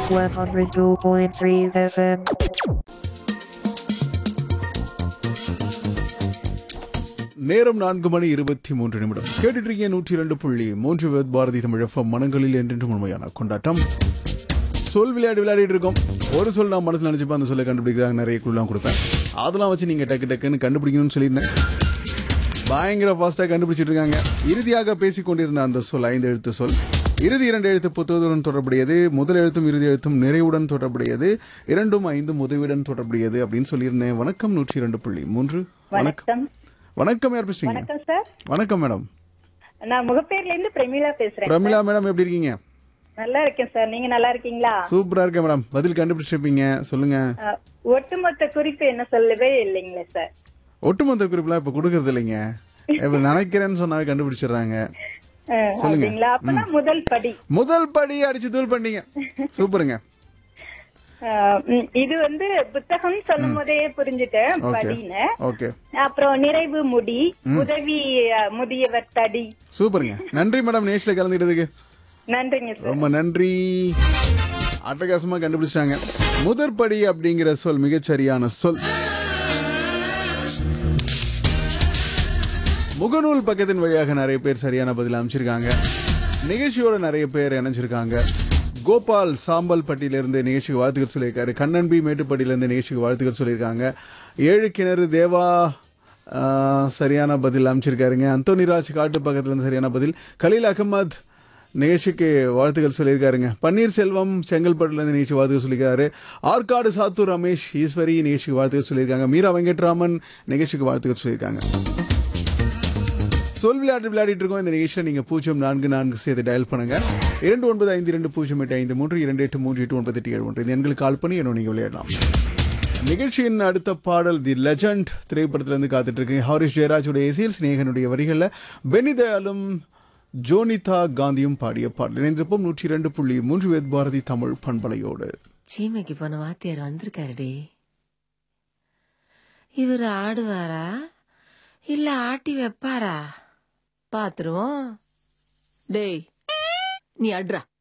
102.3 FM. நேரம் நான்கு மணி இருபத்தி மூன்று நிமிடம் கேட்டுட்டு இருக்கீங்க நூற்றி இரண்டு புள்ளி மூன்று வேத் பாரதி தமிழகம் மனங்களில் என்றென்றும் உண்மையான கொண்டாட்டம் சொல் விளையாட்டு விளையாடிட்டு இருக்கோம் ஒரு சொல் நான் மனசுல நினைச்சுப்பா அந்த சொல்லை கண்டுபிடிக்கிறாங்க நிறைய குழுலாம் கொடுப்பேன் அதெல்லாம் வச்சு நீங்க டக்கு டக்குன்னு கண்டுபிடிக்கணும்னு சொல்லியிருந்தேன் பயங்கர ஃபாஸ்ட்டாக கண்டுபிடிச்சிட்டு இருக்காங்க இறுதியாக பேசிக் கொண்டிருந்த அந்த சொல் ஐந்து எழுத்து சொல் இறுதி இரண்டு எழுத்து புத்தகத்துடன் தொடர்புடையது முதல் எழுத்தும் இறுதி எழுத்தும் நிறைவுடன் தொடர்புடையது இரண்டும் ஐந்தும் உதவியுடன் தொடர்புடையது அப்படின்னு சொல்லியிருந்தேன் வணக்கம் நூற்றி இரண்டு புள்ளி மூன்று வணக்கம் வணக்கம் வணக்கம் யார் பேசுறீங்க வணக்கம் சார் வணக்கம் மேடம் நான் முகப்பேர்ல இருந்து பிரமிளா பேசுறேன் பிரமிளா மேடம் எப்படி இருக்கீங்க நல்லா இருக்கேன் சார் நீங்க நல்லா இருக்கீங்களா சூப்பரா இருக்கேன் மேடம் பதில் கண்டுபிடிச்சிருப்பீங்க சொல்லுங்க அஹ், ஒட்டுமொத்த குறிப்பு என்ன சொல்லவே இல்லைங்களே சார் ஒட்டுமொத்த குறிப்புலாம் இப்ப கொடுக்கறது இல்லைங்க இப்ப நினைக்கிறேன்னு சொன்னாவே கண்டுபிடிச்சிடுறாங்க அஹ், சொல்லுங்க. அப்படிங்களா அப்பதான் முதல் படி முதல் படி அடிச்சு தூள் பண்ணீங்க சூப்பருங்க அஹ், ம், இது வந்து புத்தகம் சொல்லும் போதே புரிஞ்சுட்டேன் ஓகே படின்னு ஓகே அப்புறம் நிறைவு முடி உதவி அஹ், முதியவர் தடி சூப்பருங்க நன்றி மேடம் நேஷ்ல கலந்துக்கிறதுக்கு நன்றிங்க சார் ரொம்ப நன்றி அட்டகாசமா கண்டுபிடிச்சாங்க முதற்படி அப்படிங்கிற சொல் மிகச்சரியான சொல் முகநூல் பக்கத்தின் வழியாக நிறைய பேர் சரியான பதில் அமைச்சிருக்காங்க நிகழ்ச்சியோட நிறைய பேர் இணைஞ்சிருக்காங்க கோபால் சாம்பல் பட்டியிலிருந்து நிகழ்ச்சிக்கு வாழ்த்துக்கள் சொல்லியிருக்காரு கண்ணன் பி மேட்டுப்பட்டியிலிருந்து நிகழ்ச்சிக்கு வாழ்த்துக்கள் சொல்லியிருக்காங்க ஏழு கிணறு தேவா ஆ, சரியான பதில் அமைச்சிருக்காருங்க அந்தோனிராஜ் காட்டு பக்கத்துலேருந்து சரியான பதில் கலீல் அகமத் நிகழ்ச்சிக்கு வாழ்த்துக்கள் சொல்லியிருக்காருங்க பன்னீர்செல்வம் செங்கல்பட்டுலேருந்து நிகழ்ச்சி வாழ்த்துக்கள் சொல்லியிருக்காரு ஆற்காடு சாத்தூர் ரமேஷ் ஈஸ்வரி நிகழ்ச்சிக்கு வாழ்த்துக்கள் சொல்லியிருக்காங்க மீரா வெங்கட்ராமன் நிகழ்ச்சிக்கு வாழ்த்துக்கள் சொல்லியிருக்காங்க சொல் விளையாட்டு விளையாடிட்டு இருக்கோம் இந்த நிகழ்ச்சியில் நீங்கள் பூஜ்ஜியம் நான்கு நான்கு சேர்த்து டயல் பண்ணுங்க இரண்டு ஒன்பது ஐந்து இரண்டு பூஜ்ஜியம் எட்டு ஐந்து மூன்று இரண்டு எட்டு மூன்று எட்டு ஒன்பது எட்டு ஏழு ஒன்று இந்த எண்களுக்கு கால் பண்ணி என்ன நீங்கள் விளையாடலாம் நிகழ்ச்சியின் அடுத்த பாடல் தி லெஜண்ட் திரைப்படத்திலிருந்து காத்துட்டு இருக்கு ஹாரிஸ் ஜெயராஜுடைய இசையில் சிநேகனுடைய வரிகளில் பெனி தயாலும் ஜோனிதா காந்தியும் பாடிய பாடல் இணைந்திருப்போம் நூற்றி இரண்டு புள்ளி மூன்று வேத் பாரதி தமிழ் பண்பலையோடு சீமைக்கு போன வாத்தியார் வந்திருக்காருடி இவர் ஆடுவாரா இல்ல ஆட்டி வைப்பாரா பாத்துருவோம் டேய் நீ அட்ரா